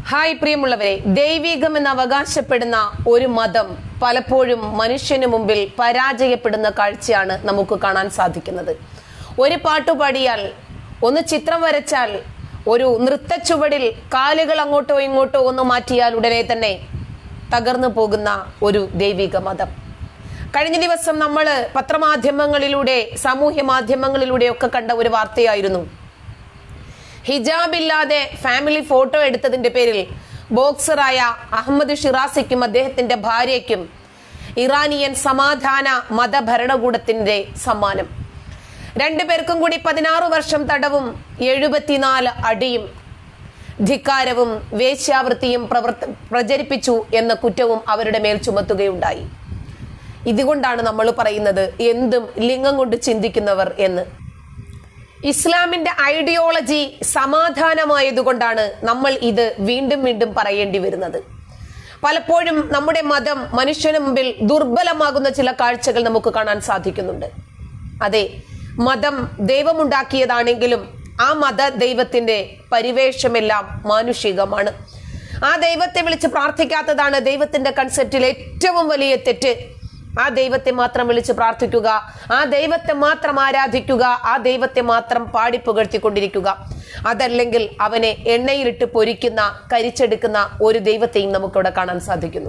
hi പ്രിയമുള്ളവരെ ദൈവികം എന്ന് അവകാശപ്പെടുന്ന ഒരു മതം പലപ്പോഴും മനുഷ്യന് മുമ്പിൽ പരാജയപ്പെടുന്ന കാഴ്ചയാണ് നമുക്ക് കാണാൻ സാധിക്കുന്നത് ഒരു പാട്ടു പാടിയാൽ ഒന്ന് ചിത്രം വരച്ചാൽ ഒരു നൃത്തച്ചുവടിൽ കാലുകൾ അങ്ങോട്ടോ ഇങ്ങോട്ടോ ഒന്ന് മാറ്റിയാൽ ഉടനെ തന്നെ തകർന്നു പോകുന്ന ഒരു ദൈവിക മതം കഴിഞ്ഞ ദിവസം നമ്മൾ പത്രമാധ്യമങ്ങളിലൂടെ സാമൂഹ്യ മാധ്യമങ്ങളിലൂടെ ഒക്കെ കണ്ട ഒരു വാർത്തയായിരുന്നു ഹിജാബ് ഇല്ലാതെ ഫാമിലി ഫോട്ടോ എടുത്തതിന്റെ പേരിൽ ബോക്സറായ അഹമ്മദ് ഷിറാസിക്കും അദ്ദേഹത്തിന്റെ ഭാര്യയ്ക്കും ഇറാനിയൻ സമാധാന മതഭരണകൂടത്തിന്റെ സമ്മാനം രണ്ടുപേർക്കും കൂടി പതിനാറ് വർഷം തടവും എഴുപത്തിനാല് അടിയും ധിക്കാരവും വേശ്യാവൃത്തിയും പ്രവർത്ത പ്രചരിപ്പിച്ചു എന്ന കുറ്റവും അവരുടെ മേൽ ചുമത്തുകയുണ്ടായി ഇതുകൊണ്ടാണ് നമ്മൾ പറയുന്നത് എന്തും ലിംഗം കൊണ്ട് ചിന്തിക്കുന്നവർ എന്ന് ഇസ്ലാമിന്റെ ഐഡിയോളജി സമാധാനമായതുകൊണ്ടാണ് നമ്മൾ ഇത് വീണ്ടും വീണ്ടും പറയേണ്ടി വരുന്നത് പലപ്പോഴും നമ്മുടെ മതം മനുഷ്യന് മുമ്പിൽ ദുർബലമാകുന്ന ചില കാഴ്ചകൾ നമുക്ക് കാണാൻ സാധിക്കുന്നുണ്ട് അതെ മതം ദൈവമുണ്ടാക്കിയതാണെങ്കിലും ആ മത ദൈവത്തിന്റെ പരിവേഷമെല്ലാം മാനുഷികമാണ് ആ ദൈവത്തെ വിളിച്ച് പ്രാർത്ഥിക്കാത്തതാണ് ദൈവത്തിന്റെ കൺസെപ്റ്റിൽ ഏറ്റവും വലിയ തെറ്റ് ആ ദൈവത്തെ മാത്രം വിളിച്ച് പ്രാർത്ഥിക്കുക ആ ദൈവത്തെ മാത്രം ആരാധിക്കുക ആ ദൈവത്തെ മാത്രം പാടിപ്പുകഴ്ത്തിക്കൊണ്ടിരിക്കുക അതല്ലെങ്കിൽ അവനെ എണ്ണയിലിട്ട് പൊരിക്കുന്ന കരിച്ചെടുക്കുന്ന ഒരു ദൈവത്തെയും നമുക്കിവിടെ കാണാൻ സാധിക്കുന്നു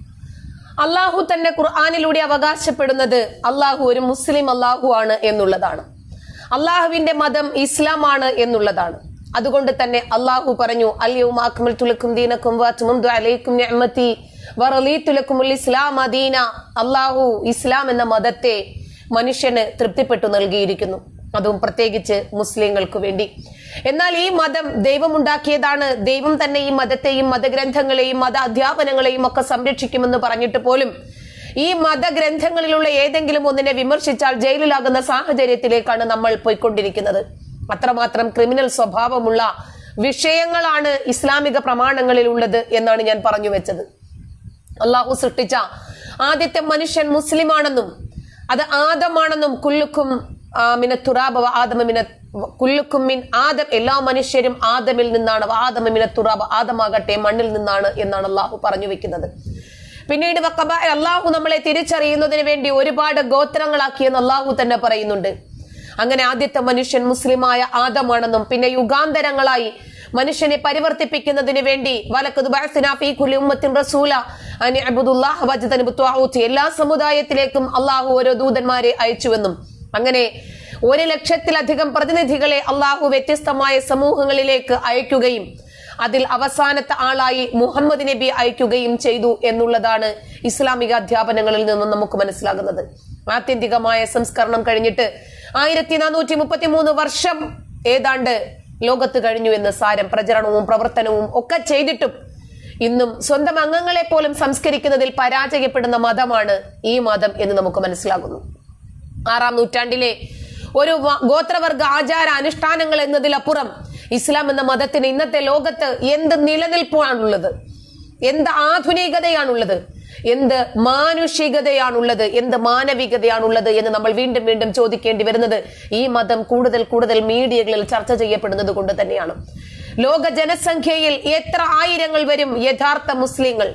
അള്ളാഹു തന്നെ ഖുർആാനിലൂടെ അവകാശപ്പെടുന്നത് അള്ളാഹു ഒരു മുസ്ലിം അള്ളാഹു ആണ് എന്നുള്ളതാണ് അള്ളാഹുവിന്റെ മതം ഇസ്ലാമാണ് എന്നുള്ളതാണ് അതുകൊണ്ട് തന്നെ അള്ളാഹു പറഞ്ഞു അല്യവും ആക്മൽ തുലക്കും ദീനക്കും വാറ്റുമും അലൈക്കും ഞമ്മത്തി വറലീത്തുലക്കുമുൽ ഇസ്ലാം അദീന അള്ളാഹു ഇസ്ലാം എന്ന മതത്തെ മനുഷ്യന് തൃപ്തിപ്പെട്ടു നൽകിയിരിക്കുന്നു അതും പ്രത്യേകിച്ച് മുസ്ലിങ്ങൾക്ക് വേണ്ടി എന്നാൽ ഈ മതം ദൈവം ഉണ്ടാക്കിയതാണ് ദൈവം തന്നെ ഈ മതത്തെയും മതഗ്രന്ഥങ്ങളെയും മത അധ്യാപനങ്ങളെയും ഒക്കെ സംരക്ഷിക്കുമെന്ന് പറഞ്ഞിട്ട് പോലും ഈ മതഗ്രന്ഥങ്ങളിലുള്ള ഏതെങ്കിലും ഒന്നിനെ വിമർശിച്ചാൽ ജയിലിലാകുന്ന സാഹചര്യത്തിലേക്കാണ് നമ്മൾ പോയിക്കൊണ്ടിരിക്കുന്നത് അത്രമാത്രം ക്രിമിനൽ സ്വഭാവമുള്ള വിഷയങ്ങളാണ് ഇസ്ലാമിക പ്രമാണങ്ങളിൽ ഉള്ളത് എന്നാണ് ഞാൻ പറഞ്ഞു വെച്ചത് അള്ളാഹു സൃഷ്ടിച്ച ആദ്യത്തെ മനുഷ്യൻ മുസ്ലിമാണെന്നും അത് ആദമാണെന്നും കുല്ലുക്കും മിന തുറാബ ആദമ മിന കുല്ലുക്കും മിൻ ആദം എല്ലാ മനുഷ്യരും ആദമിൽ നിന്നാണ് ആദമ മിന തുറാബ ആദമാകട്ടെ മണ്ണിൽ നിന്നാണ് എന്നാണ് അള്ളാഹു പറഞ്ഞു വെക്കുന്നത് പിന്നീട് വക്കബ അള്ളാഹു നമ്മളെ തിരിച്ചറിയുന്നതിന് വേണ്ടി ഒരുപാട് ഗോത്രങ്ങളാക്കിയെന്ന് അള്ളാഹു തന്നെ പറയുന്നുണ്ട് അങ്ങനെ ആദ്യത്തെ മനുഷ്യൻ മുസ്ലിമായ ആദമാണെന്നും പിന്നെ യുഗാന്തരങ്ങളായി മനുഷ്യനെ പരിവർത്തിപ്പിക്കുന്നതിന് വേണ്ടി എല്ലാ സമുദായത്തിലേക്കും അള്ളാഹു ഓരോ ദൂതന്മാരെ അയച്ചുവെന്നും അങ്ങനെ ഒരു ലക്ഷത്തിലധികം പ്രതിനിധികളെ അള്ളാഹു വ്യത്യസ്തമായ സമൂഹങ്ങളിലേക്ക് അയക്കുകയും അതിൽ അവസാനത്തെ ആളായി മുഹമ്മദ് നബി അയക്കുകയും ചെയ്തു എന്നുള്ളതാണ് ഇസ്ലാമിക അധ്യാപനങ്ങളിൽ നിന്നും നമുക്ക് മനസ്സിലാകുന്നത് ആത്യന്തികമായ സംസ്കരണം കഴിഞ്ഞിട്ട് ആയിരത്തി നാനൂറ്റി മുപ്പത്തി മൂന്ന് വർഷം ഏതാണ്ട് ലോകത്ത് കഴിഞ്ഞു എന്ന് സാരം പ്രചരണവും പ്രവർത്തനവും ഒക്കെ ചെയ്തിട്ടും ഇന്നും സ്വന്തം അംഗങ്ങളെ പോലും സംസ്കരിക്കുന്നതിൽ പരാജയപ്പെടുന്ന മതമാണ് ഈ മതം എന്ന് നമുക്ക് മനസ്സിലാകുന്നു ആറാം നൂറ്റാണ്ടിലെ ഒരു ഗോത്രവർഗ ആചാര അനുഷ്ഠാനങ്ങൾ എന്നതിലപ്പുറം ഇസ്ലാം എന്ന മതത്തിന് ഇന്നത്തെ ലോകത്ത് എന്ത് നിലനിൽപ്പാണുള്ളത് എന്ത് ആധുനികതയാണുള്ളത് എന്ത് മാനുഷികതയാണുള്ളത് എന്ത് മാനവികതയാണുള്ളത് എന്ന് നമ്മൾ വീണ്ടും വീണ്ടും ചോദിക്കേണ്ടി വരുന്നത് ഈ മതം കൂടുതൽ കൂടുതൽ മീഡിയകളിൽ ചർച്ച ചെയ്യപ്പെടുന്നത് കൊണ്ട് തന്നെയാണ് ലോക ജനസംഖ്യയിൽ എത്ര ആയിരങ്ങൾ വരും യഥാർത്ഥ മുസ്ലിങ്ങൾ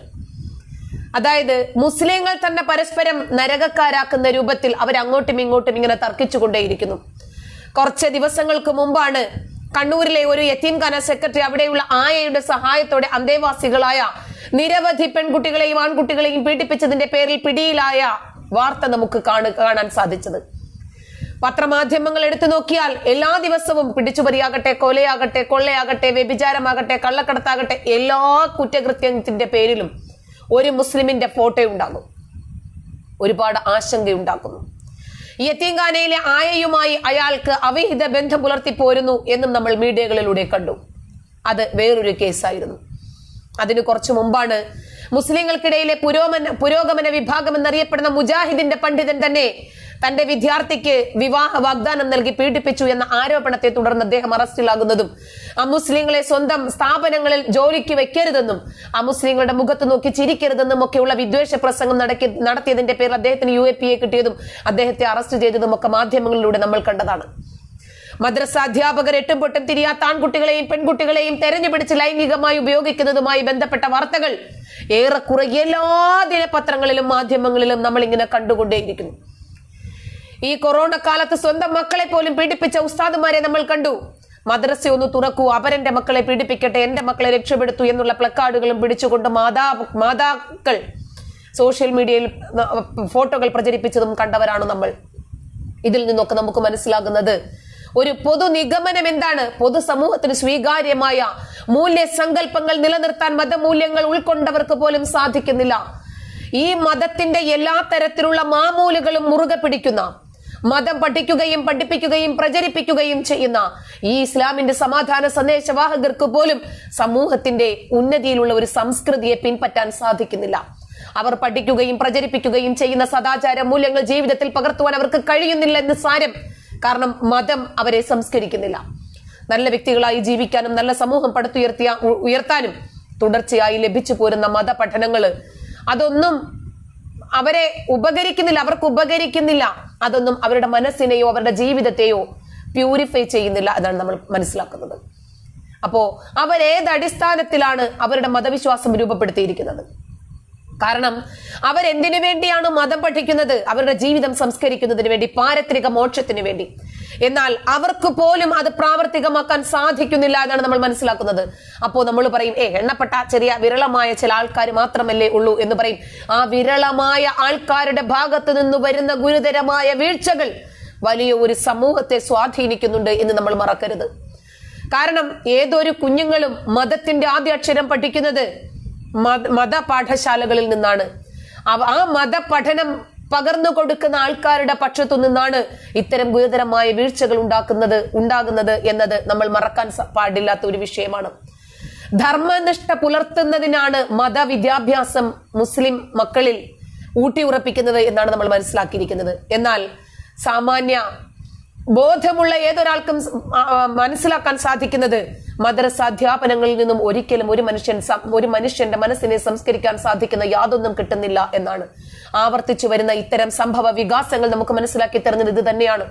അതായത് മുസ്ലിങ്ങൾ തന്നെ പരസ്പരം നരകക്കാരാക്കുന്ന രൂപത്തിൽ അവർ അങ്ങോട്ടും ഇങ്ങോട്ടും ഇങ്ങനെ തർക്കിച്ചുകൊണ്ടേയിരിക്കുന്നു കുറച്ച് ദിവസങ്ങൾക്ക് മുമ്പാണ് കണ്ണൂരിലെ ഒരു യത്തീംഖാന സെക്രട്ടറി അവിടെയുള്ള ആയയുടെ സഹായത്തോടെ അന്തേവാസികളായ നിരവധി പെൺകുട്ടികളെയും ആൺകുട്ടികളെയും പീഡിപ്പിച്ചതിന്റെ പേരിൽ പിടിയിലായ വാർത്ത നമുക്ക് കാണാൻ സാധിച്ചത് പത്രമാധ്യമങ്ങൾ എടുത്തു നോക്കിയാൽ എല്ലാ ദിവസവും പിടിച്ചുപറിയാകട്ടെ കൊലയാകട്ടെ കൊള്ളയാകട്ടെ വ്യഭിചാരമാകട്ടെ കള്ളക്കടത്താകട്ടെ എല്ലാ കുറ്റകൃത്യത്തിന്റെ പേരിലും ഒരു മുസ്ലിമിന്റെ ഫോട്ടോ ഉണ്ടാകും ഒരുപാട് ആശങ്കയുണ്ടാക്കുന്നു യത്തീങ്കാനയിലെ ആയയുമായി അയാൾക്ക് അവിഹിത ബന്ധം പുലർത്തി പോരുന്നു എന്നും നമ്മൾ മീഡിയകളിലൂടെ കണ്ടു അത് വേറൊരു കേസായിരുന്നു അതിന് കുറച്ചു മുമ്പാണ് മുസ്ലിങ്ങൾക്കിടയിലെ പുരോഗമന പുരോഗമന വിഭാഗം എന്നറിയപ്പെടുന്ന മുജാഹിദിന്റെ പണ്ഡിതൻ തന്നെ തന്റെ വിദ്യാർത്ഥിക്ക് വിവാഹ വാഗ്ദാനം നൽകി പീഡിപ്പിച്ചു എന്ന ആരോപണത്തെ തുടർന്ന് അദ്ദേഹം അറസ്റ്റിലാകുന്നതും അമുസ്ലിങ്ങളെ സ്വന്തം സ്ഥാപനങ്ങളിൽ ജോലിക്ക് വെക്കരുതെന്നും അമുസ്ലിങ്ങളുടെ മുഖത്ത് നോക്കി ചിരിക്കരുതെന്നും ഒക്കെയുള്ള വിദ്വേഷ പ്രസംഗം നടക്കി നടത്തിയതിന്റെ പേരിൽ അദ്ദേഹത്തിന് യു എ പി എ കിട്ടിയതും അദ്ദേഹത്തെ അറസ്റ്റ് ചെയ്തതും ഒക്കെ മാധ്യമങ്ങളിലൂടെ നമ്മൾ കണ്ടതാണ് മദ്രസ അധ്യാപകർ എട്ടും പൊട്ടും തിരിയാത്ത ആൺകുട്ടികളെയും പെൺകുട്ടികളെയും തെരഞ്ഞുപിടിച്ച് ലൈംഗികമായി ഉപയോഗിക്കുന്നതുമായി ബന്ധപ്പെട്ട വാർത്തകൾ ഏറെക്കുറെ എല്ലാ ദിനപത്രങ്ങളിലും മാധ്യമങ്ങളിലും നമ്മൾ ഇങ്ങനെ കണ്ടുകൊണ്ടേയിരിക്കുന്നു ഈ കൊറോണ കാലത്ത് സ്വന്തം മക്കളെ പോലും പീഡിപ്പിച്ച ഉസ്താദുമാരെ നമ്മൾ കണ്ടു മദ്രസ ഒന്ന് തുറക്കൂ അവരെന്റെ മക്കളെ പീഡിപ്പിക്കട്ടെ എന്റെ മക്കളെ രക്ഷപ്പെടുത്തൂ എന്നുള്ള പ്ലക്കാർഡുകളും പിടിച്ചുകൊണ്ട് മാതാ മാതാക്കൾ സോഷ്യൽ മീഡിയയിൽ ഫോട്ടോകൾ പ്രചരിപ്പിച്ചതും കണ്ടവരാണ് നമ്മൾ ഇതിൽ നിന്നൊക്കെ നമുക്ക് മനസ്സിലാകുന്നത് ഒരു പൊതു നിഗമനം എന്താണ് പൊതുസമൂഹത്തിന് സ്വീകാര്യമായ മൂല്യസങ്കല്പങ്ങൾ നിലനിർത്താൻ മതമൂല്യങ്ങൾ ഉൾക്കൊണ്ടവർക്ക് പോലും സാധിക്കുന്നില്ല ഈ മതത്തിന്റെ എല്ലാ തരത്തിലുള്ള മാമൂലുകളും മുറുകെ പിടിക്കുന്ന മതം പഠിക്കുകയും പഠിപ്പിക്കുകയും പ്രചരിപ്പിക്കുകയും ചെയ്യുന്ന ഈ ഇസ്ലാമിന്റെ സമാധാന സന്ദേശവാഹകർക്ക് പോലും സമൂഹത്തിന്റെ ഉന്നതിയിലുള്ള ഒരു സംസ്കൃതിയെ പിൻപറ്റാൻ സാധിക്കുന്നില്ല അവർ പഠിക്കുകയും പ്രചരിപ്പിക്കുകയും ചെയ്യുന്ന സദാചാര മൂല്യങ്ങൾ ജീവിതത്തിൽ പകർത്തുവാൻ അവർക്ക് കഴിയുന്നില്ല എന്ന് സാരം കാരണം മതം അവരെ സംസ്കരിക്കുന്നില്ല നല്ല വ്യക്തികളായി ജീവിക്കാനും നല്ല സമൂഹം പടുത്തുയർത്തിയ ഉ- ഉയർത്താനും തുടർച്ചയായി ലഭിച്ചു പോരുന്ന മതപഠനങ്ങള് അതൊന്നും അവരെ ഉപകരിക്കുന്നില്ല അവർക്ക് ഉപകരിക്കുന്നില്ല അതൊന്നും അവരുടെ മനസ്സിനെയോ അവരുടെ ജീവിതത്തെയോ പ്യൂരിഫൈ ചെയ്യുന്നില്ല എന്നാണ് നമ്മൾ മനസ്സിലാക്കുന്നത് അപ്പോ അവരേത് അടിസ്ഥാനത്തിലാണ് അവരുടെ മതവിശ്വാസം രൂപപ്പെടുത്തിയിരിക്കുന്നത് കാരണം അവരെന്തിനു വേണ്ടിയാണ് മതം പഠിക്കുന്നത് അവരുടെ ജീവിതം സംസ്കരിക്കുന്നതിന് വേണ്ടി പാരത്രിക മോക്ഷത്തിന് വേണ്ടി എന്നാൽ അവർക്ക് പോലും അത് പ്രാവർത്തികമാക്കാൻ സാധിക്കുന്നില്ല എന്നാണ് നമ്മൾ മനസ്സിലാക്കുന്നത് അപ്പോൾ നമ്മൾ പറയും ഏ എണ്ണപ്പെട്ട ചെറിയ വിരളമായ ചില ആൾക്കാർ മാത്രമല്ലേ ഉള്ളൂ എന്ന് പറയും ആ വിരളമായ ആൾക്കാരുടെ ഭാഗത്ത് നിന്ന് വരുന്ന ഗുരുതരമായ വീഴ്ചകൾ വലിയ ഒരു സമൂഹത്തെ സ്വാധീനിക്കുന്നുണ്ട് എന്ന് നമ്മൾ മറക്കരുത് കാരണം ഏതൊരു കുഞ്ഞുങ്ങളും മതത്തിന്റെ ആദ്യ അക്ഷരം പഠിക്കുന്നത് മത മതപാഠശാലകളിൽ നിന്നാണ് അവ- ആ മതപഠനം പകർന്നു കൊടുക്കുന്ന ആൾക്കാരുടെ പക്ഷത്തു നിന്നാണ് ഇത്തരം ഗുരുതരമായ വീഴ്ചകൾ ഉണ്ടാക്കുന്നത് ഉണ്ടാകുന്നത് എന്നത് നമ്മൾ മറക്കാൻ സ- പാടില്ലാത്ത ഒരു വിഷയമാണ് ധർമ്മനിഷ്ഠ പുലർത്തുന്നതിനാണ് മതവിദ്യാഭ്യാസം മുസ്ലിം മക്കളിൽ ഊട്ടിയുറപ്പിക്കുന്നത് എന്നാണ് നമ്മൾ മനസ്സിലാക്കിയിരിക്കുന്നത് എന്നാൽ സാമാന്യ ബോധമുള്ള ഏതൊരാൾക്കും സ്- ആ, ആ, മനസ്സിലാക്കാൻ സാധിക്കുന്നത് മദ്രസ അധ്യാപനങ്ങളിൽ നിന്നും ഒരിക്കലും ഒരു മനുഷ്യൻ സം- ഒരു മനുഷ്യന്റെ മനസ്സിനെ സംസ്കരിക്കാൻ സാധിക്കുന്ന യാതൊന്നും കിട്ടുന്നില്ല എന്നാണ് ആവർത്തിച്ചു വരുന്ന ഇത്തരം സംഭവ വികാസങ്ങൾ നമുക്ക് മനസ്സിലാക്കി തരുന്നത് ഇത് തന്നെയാണ്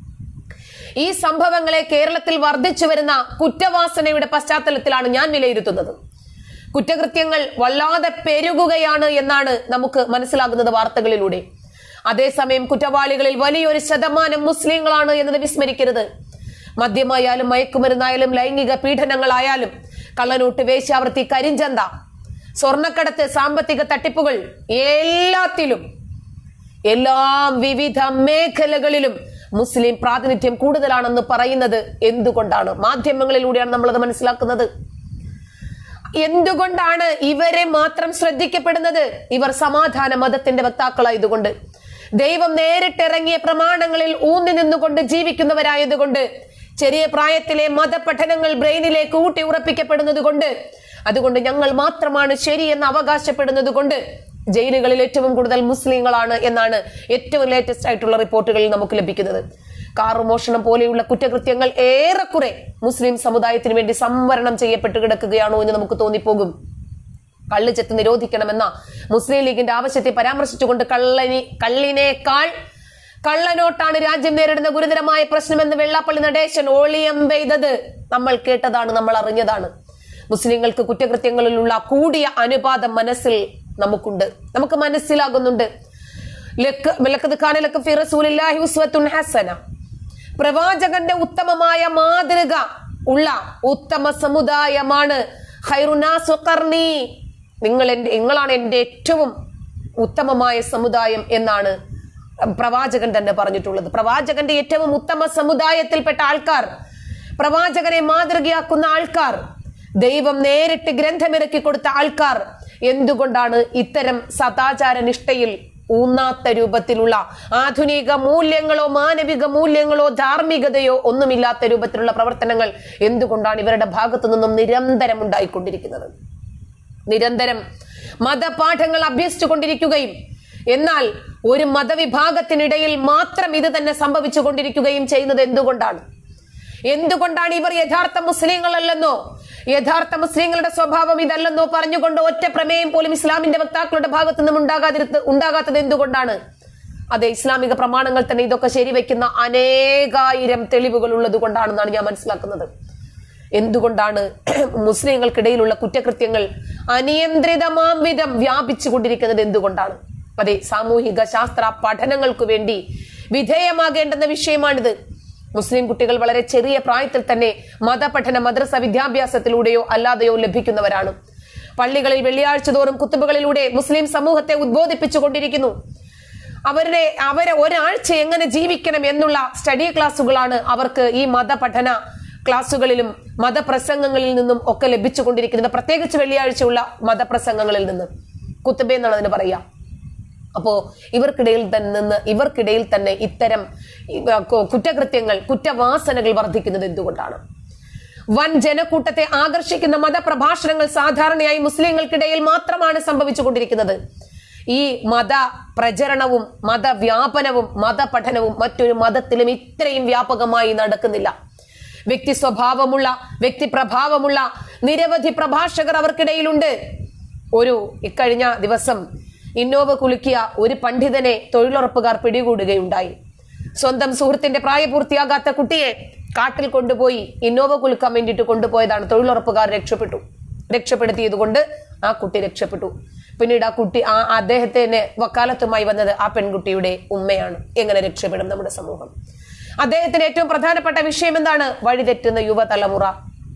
ഈ സംഭവങ്ങളെ കേരളത്തിൽ വർദ്ധിച്ചു വരുന്ന കുറ്റവാസനയുടെ പശ്ചാത്തലത്തിലാണ് ഞാൻ വിലയിരുത്തുന്നത് കുറ്റകൃത്യങ്ങൾ വല്ലാതെ പെരുകുകയാണ് എന്നാണ് നമുക്ക് മനസ്സിലാകുന്നത് വാർത്തകളിലൂടെ അതേസമയം കുറ്റവാളികളിൽ വലിയൊരു ശതമാനം മുസ്ലിങ്ങളാണ് എന്നത് വിസ്മരിക്കരുത് മദ്യമായാലും മയക്കുമരുന്നായാലും ലൈംഗിക പീഡനങ്ങളായാലും കള്ളനോട്ട് വേശ്യാവൃത്തി കരിഞ്ചന്ത സ്വർണ്ണക്കടത്ത് സാമ്പത്തിക തട്ടിപ്പുകൾ എല്ലാത്തിലും എല്ലാ വിവിധ മേഖലകളിലും മുസ്ലിം പ്രാതിനിധ്യം കൂടുതലാണെന്ന് പറയുന്നത് എന്തുകൊണ്ടാണ് മാധ്യമങ്ങളിലൂടെയാണ് നമ്മളത് മനസ്സിലാക്കുന്നത് എന്തുകൊണ്ടാണ് ഇവരെ മാത്രം ശ്രദ്ധിക്കപ്പെടുന്നത് ഇവർ സമാധാന മതത്തിന്റെ വക്താക്കളായതുകൊണ്ട് ദൈവം നേരിട്ടിറങ്ങിയ പ്രമാണങ്ങളിൽ ഊന്നി നിന്നുകൊണ്ട് ജീവിക്കുന്നവരായതുകൊണ്ട് ചെറിയ പ്രായത്തിലെ മതപഠനങ്ങൾ ബ്രെയിനിലേക്ക് ഊട്ടി ഉറപ്പിക്കപ്പെടുന്നത് കൊണ്ട് അതുകൊണ്ട് ഞങ്ങൾ മാത്രമാണ് ശരി എന്ന് അവകാശപ്പെടുന്നത് കൊണ്ട് ജയിലുകളിൽ ഏറ്റവും കൂടുതൽ മുസ്ലിങ്ങളാണ് എന്നാണ് ഏറ്റവും ലേറ്റസ്റ്റ് ആയിട്ടുള്ള റിപ്പോർട്ടുകളിൽ നമുക്ക് ലഭിക്കുന്നത് കാറ് മോഷണം പോലെയുള്ള കുറ്റകൃത്യങ്ങൾ ഏറെക്കുറെ മുസ്ലിം സമുദായത്തിന് വേണ്ടി സംവരണം ചെയ്യപ്പെട്ട് കിടക്കുകയാണോ എന്ന് നമുക്ക് തോന്നിപ്പോകും കള്ള് ചെത്ത് നിരോധിക്കണമെന്ന മുസ്ലിം ലീഗിന്റെ ആവശ്യത്തെ പരാമർശിച്ചുകൊണ്ട് കള്ളനി കള്ളിനേക്കാൾ കള്ളനോട്ടാണ് രാജ്യം നേരിടുന്ന ഗുരുതരമായ പ്രശ്നമെന്ന് വെള്ളാപ്പള്ളി നടേശൻ ഓളിയം പെയ്തത് നമ്മൾ കേട്ടതാണ് നമ്മൾ അറിഞ്ഞതാണ് മുസ്ലിങ്ങൾക്ക് കുറ്റകൃത്യങ്ങളിലുള്ള കൂടിയ അനുപാതം മനസ്സിൽ നമുക്കുണ്ട് നമുക്ക് മനസ്സിലാകുന്നുണ്ട് ലക്ക്- ലക്കത് ഖാന ലക്ക് ഫി റസൂലില്ലാഹി ഉസ്വത്തുൻ ഹസന പ്രവാചകന്റെ ഉത്തമമായ മാതൃക ഉള്ള ഉത്തമ സമുദായമാണ് ഖൈറുനാസു ഖർനി നിങ്ങൾ എന്റെ നിങ്ങളാണ് എന്റെ ഏറ്റവും ഉത്തമമായ സമുദായം എന്നാണ് പ്രവാചകൻ തന്നെ പറഞ്ഞിട്ടുള്ളത് പ്രവാചകന്റെ ഏറ്റവും ഉത്തമ സമുദായത്തിൽപ്പെട്ട ആൾക്കാർ പ്രവാചകനെ മാതൃകയാക്കുന്ന ആൾക്കാർ ദൈവം നേരിട്ട് ഗ്രന്ഥമിറക്കി കൊടുത്ത ആൾക്കാർ എന്തുകൊണ്ടാണ് ഇത്തരം സദാചാര നിഷ്ഠയിൽ ഊന്നാത്ത രൂപത്തിലുള്ള ആധുനിക മൂല്യങ്ങളോ മാനവിക മൂല്യങ്ങളോ ധാർമ്മികതയോ ഒന്നുമില്ലാത്ത രൂപത്തിലുള്ള പ്രവർത്തനങ്ങൾ എന്തുകൊണ്ടാണ് ഇവരുടെ ഭാഗത്തു നിന്നും നിരന്തരം ഉണ്ടായിക്കൊണ്ടിരിക്കുന്നത് നിരന്തരം മതപാഠങ്ങൾ അഭ്യസിച്ചു കൊണ്ടിരിക്കുകയും എന്നാൽ ഒരു മതവിഭാഗത്തിനിടയിൽ മാത്രം ഇത് തന്നെ സംഭവിച്ചു കൊണ്ടിരിക്കുകയും ചെയ്യുന്നത് എന്തുകൊണ്ടാണ് എന്തുകൊണ്ടാണ് ഇവർ യഥാർത്ഥ മുസ്ലിങ്ങളല്ലെന്നോ യഥാർത്ഥ മുസ്ലിങ്ങളുടെ സ്വഭാവം ഇതല്ലെന്നോ പറഞ്ഞുകൊണ്ട് ഒറ്റ പ്രമേയം പോലും ഇസ്ലാമിന്റെ വക്താക്കളുടെ ഭാഗത്തു നിന്നും ഉണ്ടാകാതിരുത്ത് ഉണ്ടാകാത്തത് എന്തുകൊണ്ടാണ് അതെ ഇസ്ലാമിക പ്രമാണങ്ങൾ തന്നെ ഇതൊക്കെ ശരിവെക്കുന്ന അനേകായിരം തെളിവുകൾ ഉള്ളത് കൊണ്ടാണെന്നാണ് ഞാൻ മനസ്സിലാക്കുന്നത് എന്തുകൊണ്ടാണ് മുസ്ലിങ്ങൾക്കിടയിലുള്ള കുറ്റകൃത്യങ്ങൾ അനിയന്ത്രിതമാം വിധം വ്യാപിച്ചു കൊണ്ടിരിക്കുന്നത് എന്തുകൊണ്ടാണ് അതെ സാമൂഹിക ശാസ്ത്ര പഠനങ്ങൾക്ക് വേണ്ടി വിധേയമാകേണ്ടുന്ന വിഷയമാണിത് മുസ്ലിം കുട്ടികൾ വളരെ ചെറിയ പ്രായത്തിൽ തന്നെ മതപഠന മദ്രസ വിദ്യാഭ്യാസത്തിലൂടെയോ അല്ലാതെയോ ലഭിക്കുന്നവരാണ് പള്ളികളിൽ വെള്ളിയാഴ്ച തോറും കുത്തുബുകളിലൂടെ മുസ്ലിം സമൂഹത്തെ ഉദ്ബോധിപ്പിച്ചുകൊണ്ടിരിക്കുന്നു അവരുടെ അവരെ ഒരാഴ്ച എങ്ങനെ ജീവിക്കണം എന്നുള്ള സ്റ്റഡി ക്ലാസ്സുകളാണ് അവർക്ക് ഈ മതപഠന ക്ലാസ്സുകളിലും മതപ്രസംഗങ്ങളിൽ നിന്നും ഒക്കെ ലഭിച്ചുകൊണ്ടിരിക്കുന്നത് പ്രത്യേകിച്ച് വെള്ളിയാഴ്ചയുള്ള മതപ്രസംഗങ്ങളിൽ നിന്ന് കുത്തുബ എന്നാണ് അതിന് പറയുക അപ്പോ ഇവർക്കിടയിൽ തന്നെ നിന്ന് ഇവർക്കിടയിൽ തന്നെ ഇത്തരം ഈ, ആ, കു- കുറ്റകൃത്യങ്ങൾ കുറ്റവാസനകൾ വർദ്ധിക്കുന്നത് എന്തുകൊണ്ടാണ് വൻ ജനക്കൂട്ടത്തെ ആകർഷിക്കുന്ന മതപ്രഭാഷണങ്ങൾ സാധാരണയായി മുസ്ലിങ്ങൾക്കിടയിൽ മാത്രമാണ് സംഭവിച്ചുകൊണ്ടിരിക്കുന്നത് ഈ മത പ്രചരണവും മതവ്യാപനവും മതപഠനവും മറ്റൊരു മതത്തിലും ഇത്രയും വ്യാപകമായി നടക്കുന്നില്ല വ്യക്തി സ്വഭാവമുള്ള വ്യക്തിപ്രഭാവമുള്ള നിരവധി പ്രഭാഷകർ അവർക്കിടയിലുണ്ട് ഒരു ഇക്കഴിഞ്ഞ ദിവസം ഇന്നോവ കുലുക്കിയ ഒരു പണ്ഡിതനെ തൊഴിലുറപ്പുകാർ പിടികൂടുകയുണ്ടായി സ്വന്തം സുഹൃത്തിന്റെ പ്രായപൂർത്തിയാകാത്ത കുട്ടിയെ കാട്ടിൽ കൊണ്ടുപോയി ഇന്നോവ കുലുക്കാൻ വേണ്ടിയിട്ട് കൊണ്ടുപോയതാണ് തൊഴിലുറപ്പുകാർ രക്ഷപ്പെട്ടു രക്ഷപ്പെടുത്തിയത് കൊണ്ട് ആ കുട്ടി രക്ഷപ്പെട്ടു പിന്നീട് ആ കുട്ടി ആ അദ്ദേഹത്തിന് വക്കാലത്തുമായി വന്നത് ആ പെൺകുട്ടിയുടെ ഉമ്മയാണ് എങ്ങനെ രക്ഷപ്പെടും നമ്മുടെ സമൂഹം അദ്ദേഹത്തിന് ഏറ്റവും പ്രധാനപ്പെട്ട വിഷയം എന്താണ് വഴിതെറ്റുന്ന യുവതലമുറ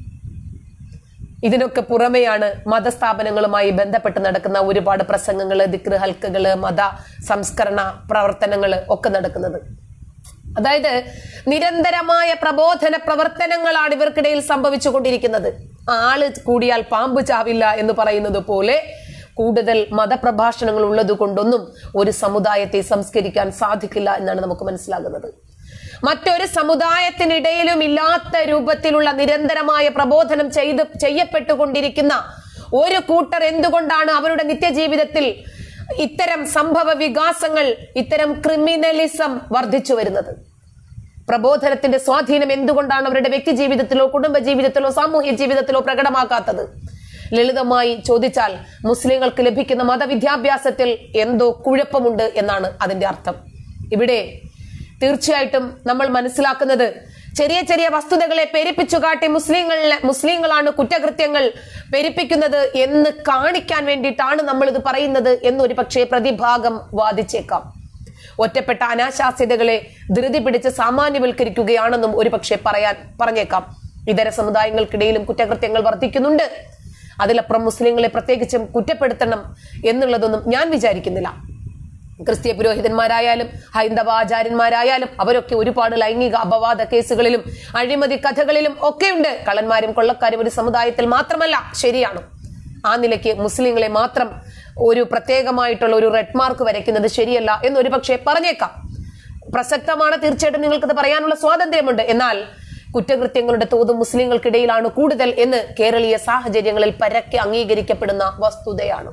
ഇതിനൊക്കെ പുറമെയാണ് മതസ്ഥാപനങ്ങളുമായി ബന്ധപ്പെട്ട് നടക്കുന്ന ഒരുപാട് പ്രസംഗങ്ങള് ദിക്റ് ഹൽക്കുകള് മത സംസ്കരണ പ്രവർത്തനങ്ങള് ഒക്കെ നടക്കുന്നത് അതായത് നിരന്തരമായ പ്രബോധന പ്രവർത്തനങ്ങളാണ് ഇവർക്കിടയിൽ സംഭവിച്ചുകൊണ്ടിരിക്കുന്നത് ആള് കൂടിയാൽ പാമ്പ് ചാവില്ല എന്ന് പറയുന്നത് പോലെ കൂടുതൽ മതപ്രഭാഷണങ്ങൾ ഉള്ളത് കൊണ്ടൊന്നും ഒരു സമുദായത്തെ സംസ്കരിക്കാൻ സാധിക്കില്ല എന്നാണ് നമുക്ക് മനസ്സിലാകുന്നത് മറ്റൊരു സമുദായത്തിനിടയിലും ഇല്ലാത്ത രൂപത്തിലുള്ള നിരന്തരമായ പ്രബോധനം ചെയ്ത് ചെയ്യപ്പെട്ടുകൊണ്ടിരിക്കുന്ന ഒരു കൂട്ടർ എന്തുകൊണ്ടാണ് അവരുടെ നിത്യജീവിതത്തിൽ ഇത്തരം സംഭവ വികാസങ്ങൾ ഇത്തരം ക്രിമിനലിസം വർദ്ധിച്ചു വരുന്നത് പ്രബോധനത്തിന്റെ സ്വാധീനം എന്തുകൊണ്ടാണ് അവരുടെ വ്യക്തി ജീവിതത്തിലോ കുടുംബ ജീവിതത്തിലോ സാമൂഹ്യ ജീവിതത്തിലോ പ്രകടമാക്കാത്തത് ലളിതമായി ചോദിച്ചാൽ മുസ്ലിങ്ങൾക്ക് ലഭിക്കുന്ന മതവിദ്യാഭ്യാസത്തിൽ എന്തോ കുഴപ്പമുണ്ട് എന്നാണ് അതിന്റെ അർത്ഥം ഇവിടെ തീർച്ചയായിട്ടും നമ്മൾ മനസ്സിലാക്കുന്നത് ചെറിയ ചെറിയ വസ്തുതകളെ പെരുപ്പിച്ചു കാട്ടി മുസ്ലിങ്ങളിലെ മുസ്ലിങ്ങളാണ് കുറ്റകൃത്യങ്ങൾ പെരുപ്പിക്കുന്നത് എന്ന് കാണിക്കാൻ വേണ്ടിയിട്ടാണ് നമ്മൾ ഇത് പറയുന്നത് എന്നൊരു പക്ഷേ പ്രതിഭാഗം വാദിച്ചേക്കാം ഒറ്റപ്പെട്ട അനാശാസ്യതകളെ ധൃതി പിടിച്ച് സാമാന്യവൽക്കരിക്കുകയാണെന്നും ഒരു പക്ഷേ പറയാൻ പറഞ്ഞേക്കാം ഇതര സമുദായങ്ങൾക്കിടയിലും കുറ്റകൃത്യങ്ങൾ വർദ്ധിക്കുന്നുണ്ട് അതിലപ്പുറം മുസ്ലിങ്ങളെ പ്രത്യേകിച്ചും കുറ്റപ്പെടുത്തണം എന്നുള്ളതൊന്നും ഞാൻ വിചാരിക്കുന്നില്ല ക്രിസ്തീയ പുരോഹിതന്മാരായാലും ഹൈന്ദവ ആചാര്യന്മാരായാലും അവരൊക്കെ ഒരുപാട് ലൈംഗിക അപവാദ കേസുകളിലും അഴിമതി കഥകളിലും ഒക്കെയുണ്ട് കള്ളന്മാരും കൊള്ളക്കാരും ഒരു സമുദായത്തിൽ മാത്രമല്ല ശരിയാണ് ആ നിലയ്ക്ക് മുസ്ലിങ്ങളെ മാത്രം ഒരു പ്രത്യേകമായിട്ടുള്ള ഒരു റെഡ് മാർക്ക് വരയ്ക്കുന്നത് ശരിയല്ല എന്നൊരു പക്ഷേ പറഞ്ഞേക്കാം പ്രസക്തമാണ് തീർച്ചയായിട്ടും നിങ്ങൾക്കത് പറയാനുള്ള സ്വാതന്ത്ര്യമുണ്ട് എന്നാൽ കുറ്റകൃത്യങ്ങളുടെ തോത് മുസ്ലിങ്ങൾക്കിടയിലാണ് കൂടുതൽ എന്ന് കേരളീയ സാഹചര്യങ്ങളിൽ പരക്കെ അംഗീകരിക്കപ്പെടുന്ന വസ്തുതയാണ്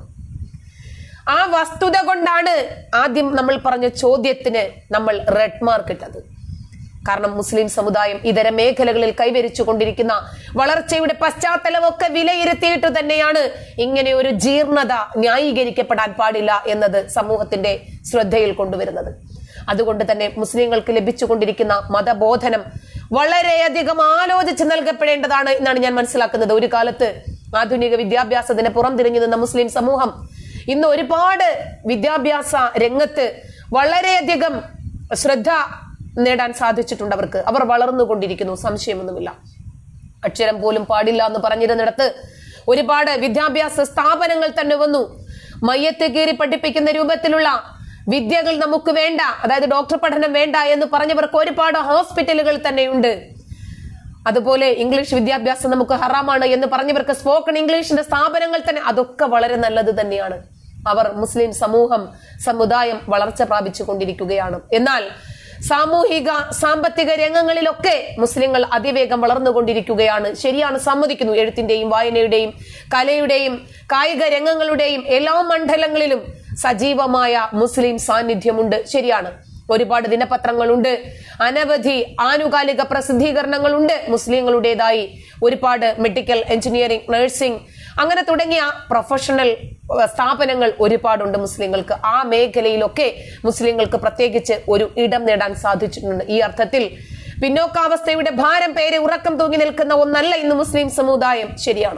ആ വസ്തുത കൊണ്ടാണ് ആദ്യം നമ്മൾ പറഞ്ഞ ചോദ്യത്തിന് നമ്മൾ റെഡ് മാർക്ക് ഇട്ടത് കാരണം മുസ്ലിം സമുദായം ഇതര മേഖലകളിൽ കൈവരിച്ചു കൊണ്ടിരിക്കുന്ന വളർച്ചയുടെ പശ്ചാത്തലമൊക്കെ വിലയിരുത്തിയിട്ട് തന്നെയാണ് ഇങ്ങനെ ഒരു ജീർണത ന്യായീകരിക്കപ്പെടാൻ പാടില്ല എന്നത് സമൂഹത്തിന്റെ ശ്രദ്ധയിൽ കൊണ്ടുവരുന്നത് അതുകൊണ്ട് തന്നെ മുസ്ലിങ്ങൾക്ക് ലഭിച്ചുകൊണ്ടിരിക്കുന്ന മതബോധനം വളരെയധികം ആലോചിച്ച് നൽകപ്പെടേണ്ടതാണ് എന്നാണ് ഞാൻ മനസ്സിലാക്കുന്നത് ഒരു കാലത്ത് ആധുനിക വിദ്യാഭ്യാസത്തിന് പുറംതിരിഞ്ഞു നിന്ന മുസ്ലിം സമൂഹം ഇന്ന് ഒരുപാട് വിദ്യാഭ്യാസ രംഗത്ത് വളരെയധികം ശ്രദ്ധ നേടാൻ സാധിച്ചിട്ടുണ്ട് അവർക്ക് അവർ വളർന്നുകൊണ്ടിരിക്കുന്നു സംശയമൊന്നുമില്ല അക്ഷരം പോലും പാടില്ല എന്ന് പറഞ്ഞിരുന്നിടത്ത് ഒരുപാട് വിദ്യാഭ്യാസ സ്ഥാപനങ്ങൾ തന്നെ വന്നു മയ്യത്ത് കീറി പഠിപ്പിക്കുന്ന രൂപത്തിലുള്ള വിദ്യകൾ നമുക്ക് വേണ്ട അതായത് ഡോക്ടർ പഠനം വേണ്ട എന്ന് പറഞ്ഞവർക്ക് ഒരുപാട് ഹോസ്പിറ്റലുകൾ തന്നെയുണ്ട് അതുപോലെ ഇംഗ്ലീഷ് വിദ്യാഭ്യാസം നമുക്ക് ഹറാമാണ് എന്ന് പറഞ്ഞവർക്ക് സ്പോക്കൺ ഇംഗ്ലീഷിന്റെ സ്ഥാപനങ്ങൾ തന്നെ അതൊക്കെ വളരെ നല്ലത് തന്നെയാണ് അവർ മുസ്ലിം സമൂഹം സമുദായം വളർച്ച പ്രാപിച്ചു കൊണ്ടിരിക്കുകയാണ് എന്നാൽ സാമൂഹിക സാമ്പത്തിക രംഗങ്ങളിലൊക്കെ മുസ്ലിങ്ങൾ അതിവേഗം വളർന്നുകൊണ്ടിരിക്കുകയാണ് ശരിയാണ് സമ്മതിക്കുന്നു എഴുത്തിന്റെയും വായനയുടെയും കലയുടെയും കായിക രംഗങ്ങളുടെയും എല്ലാ മണ്ഡലങ്ങളിലും സജീവമായ മുസ്ലിം സാന്നിധ്യമുണ്ട് ശരിയാണ് ഒരുപാട് ദിനപത്രങ്ങളുണ്ട് അനവധി ആനുകാലിക പ്രസിദ്ധീകരണങ്ങളുണ്ട് മുസ്ലിങ്ങളുടേതായി ഒരുപാട് മെഡിക്കൽ എഞ്ചിനീയറിംഗ് നഴ്സിംഗ് അങ്ങനെ തുടങ്ങിയ പ്രൊഫഷണൽ ഏഹ്, സ്ഥാപനങ്ങൾ ഒരുപാടുണ്ട് മുസ്ലിങ്ങൾക്ക് ആ മേഖലയിലൊക്കെ മുസ്ലിങ്ങൾക്ക് പ്രത്യേകിച്ച് ഒരു ഇടം നേടാൻ സാധിച്ചിട്ടുണ്ട് ഈ അർത്ഥത്തിൽ പിന്നോക്കാവസ്ഥയുടെ ഭാരം പേരെ ഉറക്കം തൂങ്ങി നിൽക്കുന്ന ഒന്നല്ല ഇന്ന് മുസ്ലിം സമുദായം ശരിയാണ്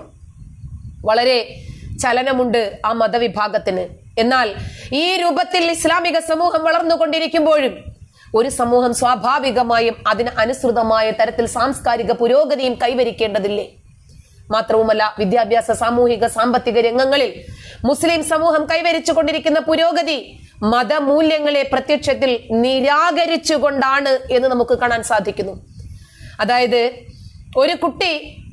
വളരെ ചലനമുണ്ട് ആ മതവിഭാഗത്തിന് എന്നാൽ ഈ രൂപത്തിൽ ഇസ്ലാമിക സമൂഹം വളർന്നുകൊണ്ടിരിക്കുമ്പോഴും ഒരു സമൂഹം സ്വാഭാവികമായും അതിന് അനുസൃതമായ തരത്തിൽ സാംസ്കാരിക പുരോഗതിയും കൈവരിക്കേണ്ടതില്ലേ മാത്രവുമല്ല വിദ്യാഭ്യാസ സാമൂഹിക സാമ്പത്തിക രംഗങ്ങളിൽ മുസ്ലിം സമൂഹം കൈവരിച്ചു കൊണ്ടിരിക്കുന്ന പുരോഗതി മതമൂല്യങ്ങളെ പ്രത്യക്ഷത്തിൽ നിരാകരിച്ചുകൊണ്ടാണ് എന്ന് നമുക്ക് കാണാൻ സാധിക്കുന്നു അതായത് ഒരു കുട്ടി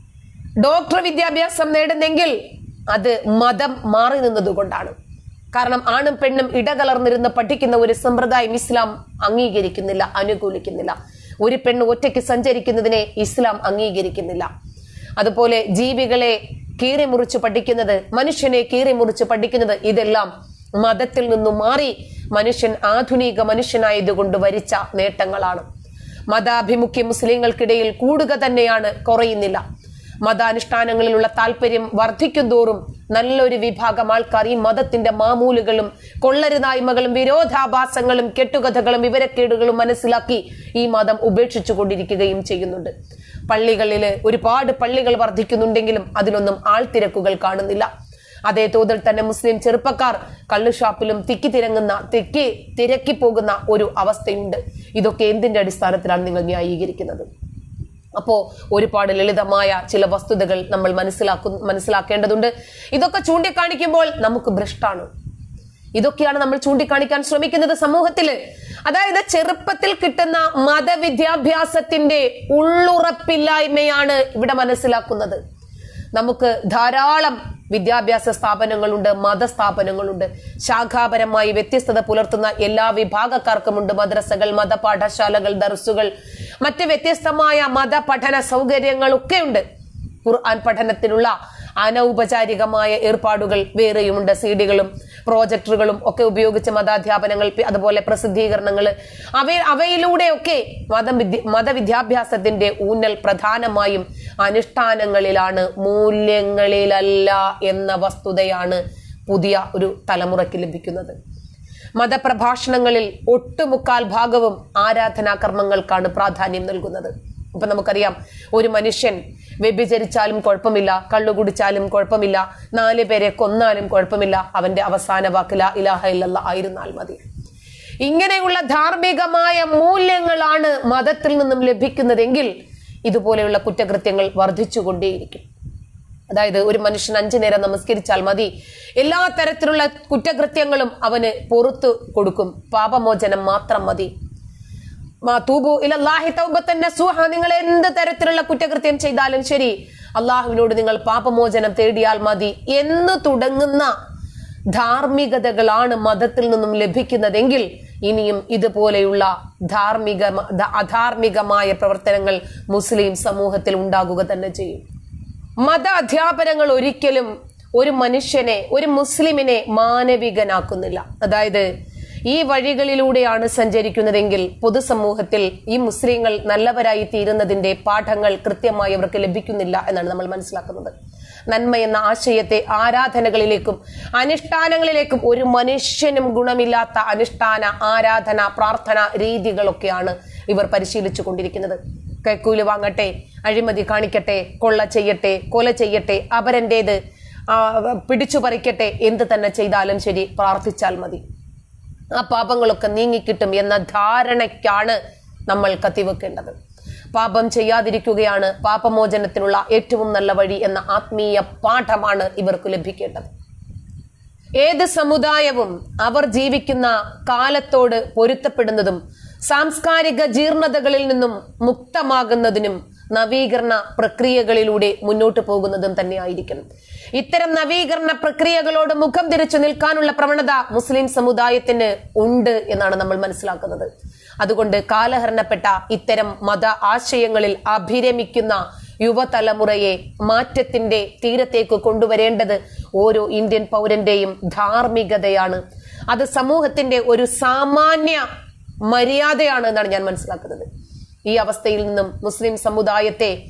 ഡോക്ടർ വിദ്യാഭ്യാസം നേടുന്നെങ്കിൽ അത് മതം മാറി നിന്നതുകൊണ്ടാണ് കാരണം ആണും പെണ്ണും ഇടകലർന്നിരുന്ന് പഠിക്കുന്ന ഒരു സമ്പ്രദായം ഇസ്ലാം അംഗീകരിക്കുന്നില്ല അനുകൂലിക്കുന്നില്ല ഒരു പെണ്ണ് ഒറ്റയ്ക്ക് സഞ്ചരിക്കുന്നതിനെ ഇസ്ലാം അംഗീകരിക്കുന്നില്ല അതുപോലെ ജീവികളെ കീറിമുറിച്ച് പഠിക്കുന്നത് മനുഷ്യനെ കീറിമുറിച്ച് പഠിക്കുന്നത് ഇതെല്ലാം മതത്തിൽ നിന്നും മാറി മനുഷ്യൻ ആധുനിക മനുഷ്യനായതുകൊണ്ട് വരിച്ച നേട്ടങ്ങളാണ് മതാഭിമുഖ്യ മുസ്ലിങ്ങൾക്കിടയിൽ കൂടുക തന്നെയാണ് കുറയുന്നില്ല മതാനുഷ്ഠാനങ്ങളിലുള്ള താല്പര്യം വർദ്ധിക്കും തോറും നല്ലൊരു വിഭാഗം ആൾക്കാർ ഈ മതത്തിന്റെ മാമൂലുകളും കൊള്ളരുതായ്മകളും വിരോധാഭാസങ്ങളും കെട്ടുകഥകളും വിവരക്കേടുകളും മനസ്സിലാക്കി ഈ മതം ഉപേക്ഷിച്ചു കൊണ്ടിരിക്കുകയും ചെയ്യുന്നുണ്ട് പള്ളികളിൽ ഒരുപാട് പള്ളികൾ വർദ്ധിക്കുന്നുണ്ടെങ്കിലും അതിലൊന്നും ആൾത്തിരക്കുകൾ കാണുന്നില്ല അതേ തോതിൽ തന്നെ മുസ്ലിം ചെറുപ്പക്കാർ കള്ളുഷാപ്പിലും തിക്കി തിരങ്ങുന്ന തിക്കി തിരക്കി പോകുന്ന ഒരു അവസ്ഥയുണ്ട് ഇതൊക്കെ എന്തിന്റെ അടിസ്ഥാനത്തിലാണ് നിങ്ങൾ ന്യായീകരിക്കുന്നത് അപ്പോ ഒരുപാട് ലളിതമായ ചില വസ്തുതകൾ നമ്മൾ മനസ്സിലാക്കു മനസ്സിലാക്കേണ്ടതുണ്ട് ഇതൊക്കെ ചൂണ്ടിക്കാണിക്കുമ്പോൾ നമുക്ക് ഭ്രഷ്ടാണ് ഇതൊക്കെയാണ് നമ്മൾ ചൂണ്ടിക്കാണിക്കാൻ ശ്രമിക്കുന്നത് സമൂഹത്തില് അതായത് ചെറുപ്പത്തിൽ കിട്ടുന്ന മതവിദ്യാഭ്യാസത്തിന്റെ ഉള്ളുറപ്പില്ലായ്മയാണ് ഇവിടെ മനസ്സിലാക്കുന്നത് നമുക്ക് ധാരാളം വിദ്യാഭ്യാസ സ്ഥാപനങ്ങളുണ്ട് മതസ്ഥാപനങ്ങളുണ്ട് ശാഖാപരമായി വ്യത്യസ്തത പുലർത്തുന്ന എല്ലാ വിഭാഗക്കാർക്കുമുണ്ട് മദ്രസകൾ മതപാഠശാലകൾ ദർസുകൾ മറ്റ് വ്യത്യസ്തമായ മതപഠന സൗകര്യങ്ങളൊക്കെ ഉണ്ട് ഖുർആൻ പഠനത്തിനുള്ള അനൗപചാരികമായ ഏർപ്പാടുകൾ വേറെയുമുണ്ട് സി ഡികളും പ്രോജക്ടറുകളും ഒക്കെ ഉപയോഗിച്ച് മതാധ്യാപനങ്ങൾ പി- അതുപോലെ പ്രസിദ്ധീകരണങ്ങൾ അവ അവയിലൂടെയൊക്കെ മതവിദ്യ മതവിദ്യാഭ്യാസത്തിന്റെ ഊന്നൽ പ്രധാനമായും അനുഷ്ഠാനങ്ങളിലാണ് മൂല്യങ്ങളിലല്ല എന്ന വസ്തുതയാണ് പുതിയ ഒരു തലമുറയ്ക്ക് ലഭിക്കുന്നത് മതപ്രഭാഷണങ്ങളിൽ ഒട്ടുമുക്കാൽ ഭാഗവും ആരാധനാ കർമ്മങ്ങൾക്കാണ് പ്രാധാന്യം നൽകുന്നത് ഇപ്പൊ നമുക്കറിയാം ഒരു മനുഷ്യൻ വ്യഭിചരിച്ചാലും കുഴപ്പമില്ല കള്ളു കുടിച്ചാലും കുഴപ്പമില്ല നാല് പേരെ കൊന്നാലും കുഴപ്പമില്ല അവന്റെ അവസാന വാക്കില ഇലാഹ ഇല്ലല്ല ആയിരുന്നാൽ മതി ഇങ്ങനെയുള്ള ധാർമ്മികമായ മൂല്യങ്ങളാണ് മതത്തിൽ നിന്നും ലഭിക്കുന്നതെങ്കിൽ ഇതുപോലെയുള്ള കുറ്റകൃത്യങ്ങൾ വർദ്ധിച്ചുകൊണ്ടേയിരിക്കും അതായത് ഒരു മനുഷ്യൻ അഞ്ചു നേരം നമസ്കരിച്ചാൽ മതി എല്ലാ തരത്തിലുള്ള കുറ്റകൃത്യങ്ങളും അവന് പുറത്തു കൊടുക്കും പാപമോചനം മാത്രം മതി മാ തൂബു ഇലല്ലാഹി തൗബത്തൻ നസൂഹ നിങ്ങൾ എന്ത് തരത്തിലുള്ള കുറ്റകൃത്യം ചെയ്താലും ശരി അള്ളാഹുവിനോട് നിങ്ങൾ പാപമോചനം തേടിയാൽ മതി എന്ന് തുടങ്ങുന്ന ധാർമ്മികതകളാണ് മതത്തിൽ നിന്നും ലഭിക്കുന്നതെങ്കിൽ ഇനിയും ഇതുപോലെയുള്ള ധാർമ്മിക അധാർമികമായ പ്രവർത്തനങ്ങൾ മുസ്ലിം സമൂഹത്തിൽ ഉണ്ടാകുക തന്നെ ചെയ്യും മത അധ്യാപനങ്ങൾ ഒരിക്കലും ഒരു മനുഷ്യനെ ഒരു മുസ്ലിമിനെ മാനവികനാക്കുന്നില്ല അതായത് ഈ വഴികളിലൂടെയാണ് സഞ്ചരിക്കുന്നതെങ്കിൽ പൊതുസമൂഹത്തിൽ ഈ മുസ്ലിങ്ങൾ നല്ലവരായി തീരുന്നതിന്റെ പാഠങ്ങൾ കൃത്യമായി അവർക്ക് ലഭിക്കുന്നില്ല എന്നാണ് നമ്മൾ മനസ്സിലാക്കുന്നത് നന്മ എന്ന ആശയത്തെ ആരാധനകളിലേക്കും അനുഷ്ഠാനങ്ങളിലേക്കും ഒരു മനുഷ്യനും ഗുണമില്ലാത്ത അനുഷ്ഠാന ആരാധന പ്രാർത്ഥന രീതികളൊക്കെയാണ് ഇവർ പരിശീലിച്ചു കൊണ്ടിരിക്കുന്നത് കൈക്കൂലി വാങ്ങട്ടെ അഴിമതി കാണിക്കട്ടെ കൊള്ള ചെയ്യട്ടെ കൊല ചെയ്യട്ടെ അപരന്റേത് ആ, പിടിച്ചു പറിക്കട്ടെ എന്ത് തന്നെ ചെയ്താലും ശരി പ്രാർത്ഥിച്ചാൽ മതി ആ പാപങ്ങളൊക്കെ നീങ്ങിക്കിട്ടും എന്ന ധാരണയ്ക്കാണ് നമ്മൾ കത്തിവെക്കേണ്ടത് പാപം ചെയ്യാതിരിക്കുകയാണ് പാപമോചനത്തിനുള്ള ഏറ്റവും നല്ല വഴി എന്ന ആത്മീയ പാഠമാണ് ഇവർക്ക് ലഭിക്കേണ്ടത് ഏത് സമുദായവും അവർ ജീവിക്കുന്ന കാലത്തോട് പൊരുത്തപ്പെടുന്നതും സാംസ്കാരിക ജീർണതകളിൽ നിന്നും മുക്തമാകുന്നതിനും നവീകരണ പ്രക്രിയകളിലൂടെ മുന്നോട്ട് പോകുന്നതും തന്നെയായിരിക്കണം ഇത്തരം നവീകരണ പ്രക്രിയകളോട് മുഖം തിരിച്ചു നിൽക്കാനുള്ള പ്രവണത മുസ്ലിം സമുദായത്തിന് ഉണ്ട് എന്നാണ് നമ്മൾ മനസ്സിലാക്കുന്നത് അതുകൊണ്ട് കാലഹരണപ്പെട്ട ഇത്തരം മത ആശയങ്ങളിൽ അഭിരമിക്കുന്ന യുവതലമുറയെ മാറ്റത്തിന്റെ തീരത്തേക്ക് കൊണ്ടുവരേണ്ടത് ഓരോ ഇന്ത്യൻ പൗരന്റെയും ധാർമ്മികതയാണ് അത് സമൂഹത്തിന്റെ ഒരു സാമാന്യ മര്യാദയാണ് എന്നാണ് ഞാൻ മനസ്സിലാക്കുന്നത് ഈ അവസ്ഥയിൽ നിന്നും മുസ്ലിം സമുദായത്തെ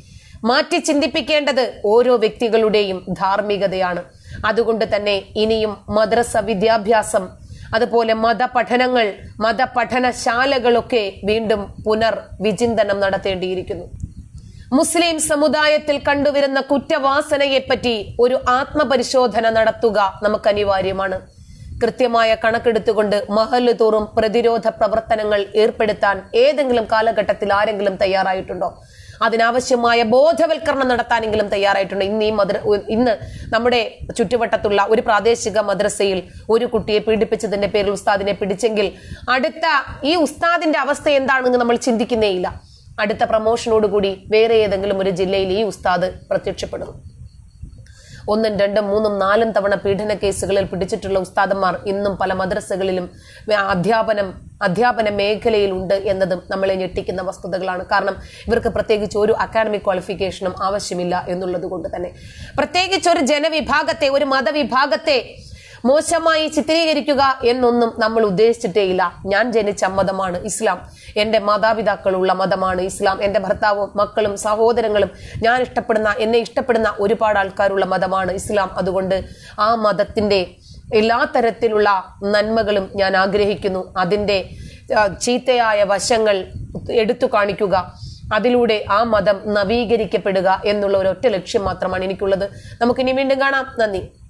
മാറ്റി ചിന്തിപ്പിക്കേണ്ടത് ഓരോ വ്യക്തികളുടെയും ധാർമ്മികതയാണ് അതുകൊണ്ട് തന്നെ ഇനിയും മദ്രസ വിദ്യാഭ്യാസം അതുപോലെ മതപഠനങ്ങൾ മതപഠനശാലകളൊക്കെ വീണ്ടും പുനർ വിചിന്തനം നടത്തേണ്ടിയിരിക്കുന്നു മുസ്ലിം സമുദായത്തിൽ കണ്ടുവരുന്ന കുറ്റവാസനയെപ്പറ്റി ഒരു ആത്മപരിശോധന നടത്തുക നമുക്ക് അനിവാര്യമാണ് കൃത്യമായ കണക്കെടുത്തുകൊണ്ട് മഹല് തോറും പ്രതിരോധ പ്രവർത്തനങ്ങൾ ഏർപ്പെടുത്താൻ ഏതെങ്കിലും കാലഘട്ടത്തിൽ ആരെങ്കിലും തയ്യാറായിട്ടുണ്ടോ അതിനാവശ്യമായ ബോധവൽക്കരണം നടത്താനെങ്കിലും തയ്യാറായിട്ടുണ്ട് ഇന്ന് ഈ മദ്ര ഇന്ന് നമ്മുടെ ചുറ്റുവട്ടത്തുള്ള ഒരു പ്രാദേശിക മദ്രസയിൽ ഒരു കുട്ടിയെ പീഡിപ്പിച്ചതിന്റെ പേരിൽ ഉസ്താദിനെ പിടിച്ചെങ്കിൽ അടുത്ത ഈ ഉസ്താദിന്റെ അവസ്ഥ എന്താണെന്ന് നമ്മൾ ചിന്തിക്കുന്നേയില്ല അടുത്ത പ്രമോഷനോടുകൂടി വേറെ ഏതെങ്കിലും ഒരു ജില്ലയിൽ ഈ ഉസ്താദ് പ്രത്യക്ഷപ്പെടുന്നു ഒന്നും രണ്ടും മൂന്നും നാലും തവണ പീഡന കേസുകളിൽ പിടിച്ചിട്ടുള്ള ഉസ്താദന്മാർ ഇന്നും പല മദ്രസകളിലും അധ്യാപനം അധ്യാപന മേഖലയിൽ ഉണ്ട് എന്നതും നമ്മളെ ഞെട്ടിക്കുന്ന വസ്തുതകളാണ് കാരണം ഇവർക്ക് പ്രത്യേകിച്ച് ഒരു അക്കാഡമിക് ക്വാളിഫിക്കേഷനും ആവശ്യമില്ല എന്നുള്ളത് കൊണ്ട് തന്നെ പ്രത്യേകിച്ച് ഒരു ജനവിഭാഗത്തെ ഒരു മതവിഭാഗത്തെ മോശമായി ചിത്രീകരിക്കുക എന്നൊന്നും നമ്മൾ ഉദ്ദേശിച്ചിട്ടേയില്ല ഞാൻ ജനിച്ച മതമാണ് ഇസ്ലാം എന്റെ മാതാപിതാക്കളുള്ള മതമാണ് ഇസ്ലാം എന്റെ ഭർത്താവും മക്കളും സഹോദരങ്ങളും ഞാൻ ഇഷ്ടപ്പെടുന്ന എന്നെ ഇഷ്ടപ്പെടുന്ന ഒരുപാട് ആൾക്കാരുള്ള മതമാണ് ഇസ്ലാം അതുകൊണ്ട് ആ മതത്തിന്റെ എല്ലാ തരത്തിലുള്ള നന്മകളും ഞാൻ ആഗ്രഹിക്കുന്നു അതിന്റെ ആ, ചീത്തയായ വശങ്ങൾ എടുത്തു കാണിക്കുക അതിലൂടെ ആ മതം നവീകരിക്കപ്പെടുക എന്നുള്ള ഒരൊറ്റ ലക്ഷ്യം മാത്രമാണ് എനിക്കുള്ളത് നമുക്കിനി വീണ്ടും കാണാം നന്ദി